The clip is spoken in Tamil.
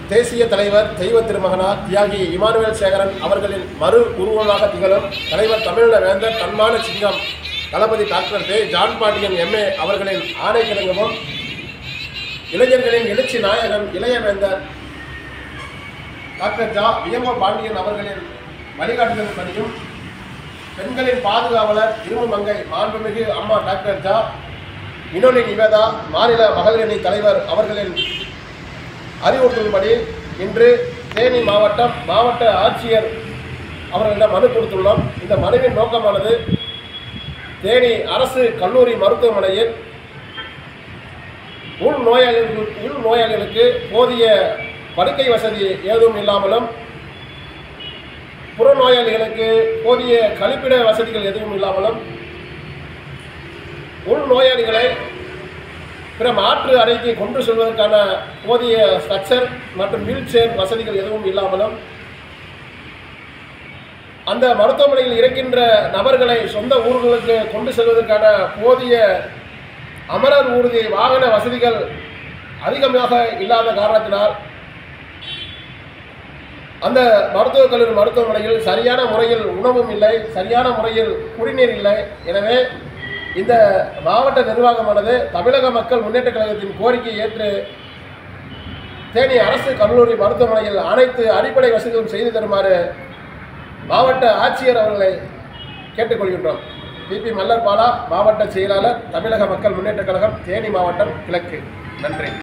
தேசிய தலைவர் தெய்வ திருமகனார் தியாகி இமானுவேல் சேகரன் அவர்களின் மறு உருவமாக திகழும் தலைவர் தமிழக வேந்தர் தன்மான சிங்கம் தளபதி டாக்டர் தே ஜான் பாண்டியன் எம்ஏ அவர்களின் ஆணை கிழங்கவும் இளைஞர்களின் எழுச்சி நாயகன் இளையவேந்தர் டாக்டர் ஜா வியம பாண்டியன் அவர்களின் வழிகாட்டுதல் படியும் பெண்களின் பாதுகாவலர் இருமுமங்கை மாண்புமிகு அம்மா டாக்டர் ஜா வினோலி நிவேதா மாநில மகளிர் அணி தலைவர் அவர்களின் அறிவுறுத்தலின்படி இன்று தேனி மாவட்டம் மாவட்ட ஆட்சியர் அவர்களிடம் மனு கொடுத்துள்ளோம் இந்த மனுவின் நோக்கமானது தேனி அரசு கல்லூரி மருத்துவமனையில் உள் நோயாளிகள் உள் நோயாளிகளுக்கு போதிய படுக்கை வசதி ஏதும் இல்லாமலும் புறநோயாளிகளுக்கு போதிய கழிப்பிட வசதிகள் எதுவும் இல்லாமலும் உள் நோயாளிகளை பிற மாற்று அறைக்கு கொண்டு செல்வதற்கான போதிய ஸ்ட்ரக்சர் மற்றும் வீல் சேர் வசதிகள் எதுவும் இல்லாமலும் அந்த மருத்துவமனையில் இருக்கின்ற நபர்களை சொந்த ஊர்களுக்கு கொண்டு செல்வதற்கான போதிய அமரர் ஊர்தி வாகன வசதிகள் அதிகமாக இல்லாத காரணத்தினால் அந்த மருத்துவக் கல்லூரி மருத்துவமனையில் சரியான முறையில் உணவும் இல்லை சரியான முறையில் குடிநீர் இல்லை எனவே இந்த மாவட்ட நிர்வாகமானது தமிழக மக்கள் முன்னேற்ற கழகத்தின் கோரிக்கையை ஏற்று தேனி அரசு கல்லூரி மருத்துவமனையில் அனைத்து அடிப்படை வசதிகளும் செய்து தருமாறு மாவட்ட ஆட்சியர் அவர்களை கேட்டுக்கொள்கின்றோம் பிபி மல்லர் பாலா மாவட்ட செயலாளர் தமிழக மக்கள் முன்னேற்ற கழகம் தேனி மாவட்டம் கிழக்கு நன்றி